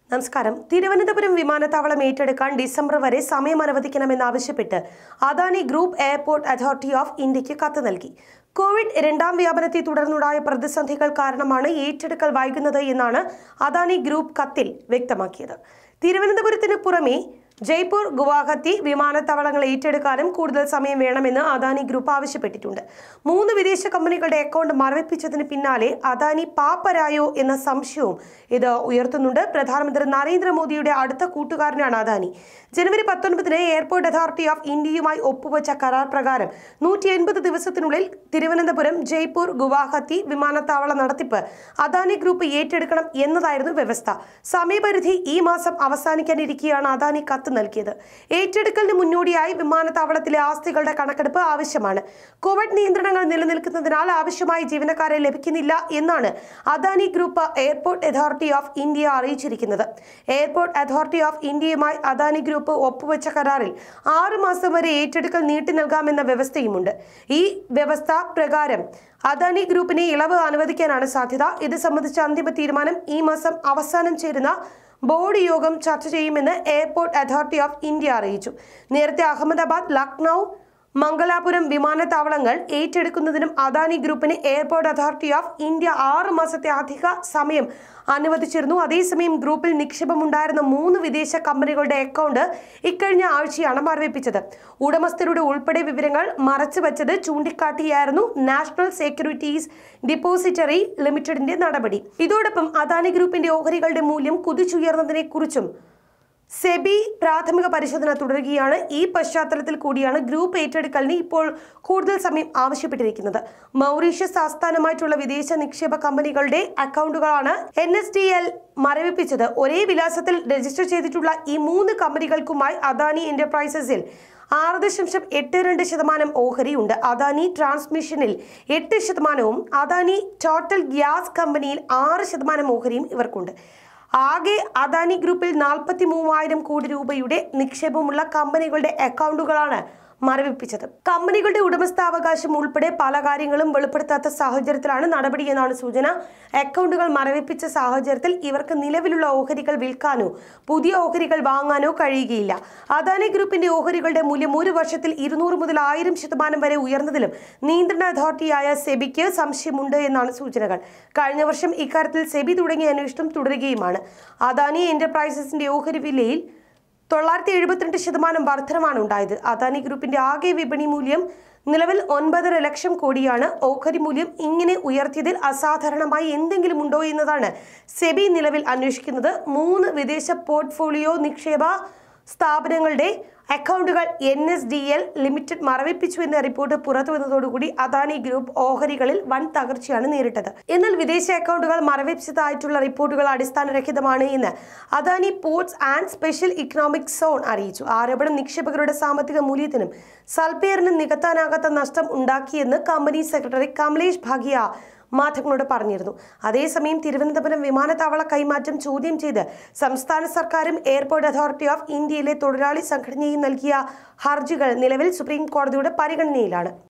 നമസ്കാരം തിരുവനന്തപുരം വിമാനത്താവളം ഏറ്റെടുക്കാൻ ഡിസംബർ വരെ സമയം അനുവദിക്കണമെന്നാവശ്യപ്പെട്ട് Adani group airport authority of ഇന്ത്യക്ക് കത്ത് നൽകി കോവിഡ് രണ്ടാം വ്യാപനത്തെ തുടർന്നുണ്ടായ പ്രതിസന്ധികൾ കാരണമാണ് ഏറ്റെടുക്കൽ വൈകുന്നത് എന്നാണ് അദാനി ഗ്രൂപ്പ് കത്തിൽ വ്യക്തമാക്കിയത് തിരുവനന്തപുരത്തിന് പുറമെ ജയ്പൂർ ഗുവാഹത്തി വിമാനത്താവളങ്ങൾ ഏറ്റെടുക്കാനും കൂടുതൽ സമയം വേണമെന്ന് അദാനി ഗ്രൂപ്പ് ആവശ്യപ്പെട്ടിട്ടുണ്ട് മൂന്ന് വിദേശ കമ്പനികളുടെ അക്കൗണ്ട് മരവിപ്പിച്ചതിന് പിന്നാലെ അദാനി പാപ്പരായോ എന്ന സംശയവും ഇത് ഉയർത്തുന്നുണ്ട് പ്രധാനമന്ത്രി നരേന്ദ്രമോദിയുടെ അടുത്ത കൂട്ടുകാരനാണ് അദാനി ജനുവരി പത്തൊൻപതിന് എയർപോർട്ട് അതോറിറ്റി ഓഫ് ഇന്ത്യയുമായി ഒപ്പുവച്ച കരാർ പ്രകാരം നൂറ്റി എൺപത് ദിവസത്തിനുള്ളിൽ തിരുവനന്തപുരം ജയ്പൂർ ഗുവാഹത്തി വിമാനത്താവള നടത്തിപ്പ് അദാനി ഗ്രൂപ്പ് ഏറ്റെടുക്കണം എന്നതായിരുന്നു വ്യവസ്ഥ സമയപരിധി ഈ മാസം അവസാനിക്കാനിരിക്കെയാണ് അദാനി കത്ത് നൽകിയത് ഏറ്റെടുക്കലിന് മുന്നോടിയായി വിമാനത്താവളത്തിലെ ആസ്തികളുടെ കണക്കെടുപ്പ് ആവശ്യമാണ് കോവിഡ് നിയന്ത്രണങ്ങൾ നിലനിൽക്കുന്നതിനാൽ ആവശ്യമായ ജീവനക്കാരെ ലഭിക്കുന്നില്ല എന്നാണ് Adani group airport authority of India അറിയിച്ചിരിക്കുന്നത് എയർപോർട്ട് അതോറിറ്റി ഓഫ് ഇന്ത്യയുമായി അദാനി ഗ്രൂപ്പ് ഒപ്പുവെച്ച കരാറിൽ ആറ് മാസം വരെ ഏറ്റെടുക്കൽ നീട്ടി നൽകാമെന്ന വ്യവസ്ഥയുമുണ്ട് ഈ വ്യവസ്ഥ പ്രകാരം അദാനി ഗ്രൂപ്പിന് ഇളവ് അനുവദിക്കാനാണ് സാധ്യത ഇത് സംബന്ധിച്ച അന്തിമ തീരുമാനം ഈ മാസം അവസാനം ചേരുന്ന ബോർഡ് യോഗം ചർച്ച ചെയ്യുമെന്ന് എയർപോർട്ട് അതോറിറ്റി ഓഫ് ഇന്ത്യ അറിയിച്ചു നേരത്തെ അഹമ്മദാബാദ് ലക്നൗ മംഗലാപുരം വിമാനത്താവളങ്ങൾ ഏറ്റെടുക്കുന്നതിനും അദാനി ഗ്രൂപ്പിന് എയർപോർട്ട് അതോറിറ്റി ഓഫ് ഇന്ത്യ ആറ് മാസത്തെ അധിക സമയം അനുവദിച്ചിരുന്നു അതേസമയം ഗ്രൂപ്പിൽ നിക്ഷേപമുണ്ടായിരുന്ന മൂന്ന് വിദേശ കമ്പനികളുടെ അക്കൗണ്ട് ഇക്കഴിഞ്ഞ ആഴ്ചയാണ് മരവിപ്പിച്ചത് ഉടമസ്ഥരുടെ ഉൾപ്പെടെ വിവരങ്ങൾ മറച്ചുവെച്ചത് ചൂണ്ടിക്കാട്ടിയായിരുന്നു നാഷണൽ സെക്യൂരിറ്റീസ് ഡിപ്പോസിറ്ററി ലിമിറ്റഡിന്റെ നടപടി ഇതോടൊപ്പം അദാനി ഗ്രൂപ്പിന്റെ ഓഹരികളുടെ മൂല്യം കുതിച്ചുയർന്നതിനെ കുറിച്ചും സെബി പ്രാഥമിക പരിശോധന തുടരുകയാണ് ഈ പശ്ചാത്തലത്തിൽ കൂടിയാണ് ഗ്രൂപ്പ് ഏറ്റെടുക്കലിന് ഇപ്പോൾ കൂടുതൽ സമയം ആവശ്യപ്പെട്ടിരിക്കുന്നത് മൗറീഷ്യസ് ആസ്ഥാനമായിട്ടുള്ള വിദേശ നിക്ഷേപ കമ്പനികളുടെ അക്കൗണ്ടുകളാണ് എൻ എസ് ഡി എൽ മരവിപ്പിച്ചത് ഒരേ വിലാസത്തിൽ രജിസ്റ്റർ ചെയ്തിട്ടുള്ള ഈ മൂന്ന് കമ്പനികൾക്കുമായി അദാനി എന്റർപ്രൈസസിൽ ആറ് ദശാംശം എട്ട് രണ്ട് ശതമാനം ഓഹരിയുണ്ട് അദാനി ട്രാൻസ്മിഷനിൽ എട്ട് ശതമാനവും അദാനി ടോട്ടൽ ഗ്യാസ് കമ്പനിയിൽ ആറ് ശതമാനം ഓഹരിയും ഇവർക്കുണ്ട് ആകെ അദാനി ഗ്രൂപ്പിൽ നാൽപ്പത്തി മൂവായിരം കോടി രൂപയുടെ നിക്ഷേപമുള്ള കമ്പനികളുടെ അക്കൗണ്ടുകളാണ് മരവിപ്പിച്ചത് കമ്പനികളുടെ ഉടമസ്ഥാവകാശം ഉൾപ്പെടെ പല കാര്യങ്ങളും വെളിപ്പെടുത്താത്ത സാഹചര്യത്തിലാണ് നടപടി എന്നാണ് സൂചന അക്കൗണ്ടുകൾ മരവിപ്പിച്ച സാഹചര്യത്തിൽ ഇവർക്ക് നിലവിലുള്ള ഓഹരികൾ വിൽക്കാനോ പുതിയ ഓഹരികൾ വാങ്ങാനോ കഴിയുകയില്ല അദാനി ഗ്രൂപ്പിന്റെ ഓഹരികളുടെ മൂല്യം ഒരു വർഷത്തിൽ ഇരുന്നൂറ് മുതൽ ആയിരം ശതമാനം വരെ ഉയർന്നതിലും നിയന്ത്രണ അതോറിറ്റിയായ സെബിക്ക് സംശയമുണ്ട് എന്നാണ് സൂചനകൾ കഴിഞ്ഞ വർഷം ഇക്കാര്യത്തിൽ സെബി തുടങ്ങിയ അന്വേഷണം തുടരുകയുമാണ് അദാനി എന്റർപ്രൈസസിന്റെ ഓഹരി വിലയിൽ തൊള്ളായിരത്തി എഴുപത്തിരണ്ട് ശതമാനം വർധനമാണ് ഉണ്ടായത് അദാനി ഗ്രൂപ്പിന്റെ ആകെ വിപണി മൂല്യം നിലവിൽ ഒൻപതര ലക്ഷം കോടിയാണ് ഓഹരി മൂല്യം ഇങ്ങനെ ഉയർത്തിയതിൽ അസാധാരണമായി എന്തെങ്കിലും ഉണ്ടോ എന്നതാണ് സെബി നിലവിൽ അന്വേഷിക്കുന്നത് മൂന്ന് വിദേശ പോർട്ട്ഫോളിയോ നിക്ഷേപ സ്ഥാപനങ്ങളുടെ അക്കൗണ്ടുകൾ N S D L limited മറവിപ്പിച്ചു എന്ന റിപ്പോർട്ട് പുറത്തു വന്നതോടുകൂടി അദാനി ഗ്രൂപ്പ് ഓഹരികളിൽ വൻ തകർച്ചയാണ് നേരിട്ടത് എന്നാൽ വിദേശ അക്കൗണ്ടുകൾ മറവിപ്പിച്ചതായിട്ടുള്ള റിപ്പോർട്ടുകൾ അടിസ്ഥാനരഹിതമാണ് എന്ന് Adani ports and special economic zone അറിയിച്ചു ആരോപണം നിക്ഷേപകരുടെ സാമ്പത്തിക മൂല്യത്തിനും സൽപ്പേറിനും നികത്താനാകാത്ത നഷ്ടം ഉണ്ടാക്കിയെന്ന് കമ്പനി സെക്രട്ടറി കമലേഷ് ഭാഗിയ മാധ്യമങ്ങളോട് പറഞ്ഞിരുന്നു അതേസമയം തിരുവനന്തപുരം വിമാനത്താവള കൈമാറ്റം ചോദ്യം ചെയ്ത് സംസ്ഥാന സർക്കാരും എയർപോർട്ട് അതോറിറ്റി ഓഫ് ഇന്ത്യയിലെ തൊഴിലാളി സംഘടനയും നൽകിയ ഹർജികൾ നിലവിൽ സുപ്രീം കോടതിയുടെ പരിഗണനയിലാണ്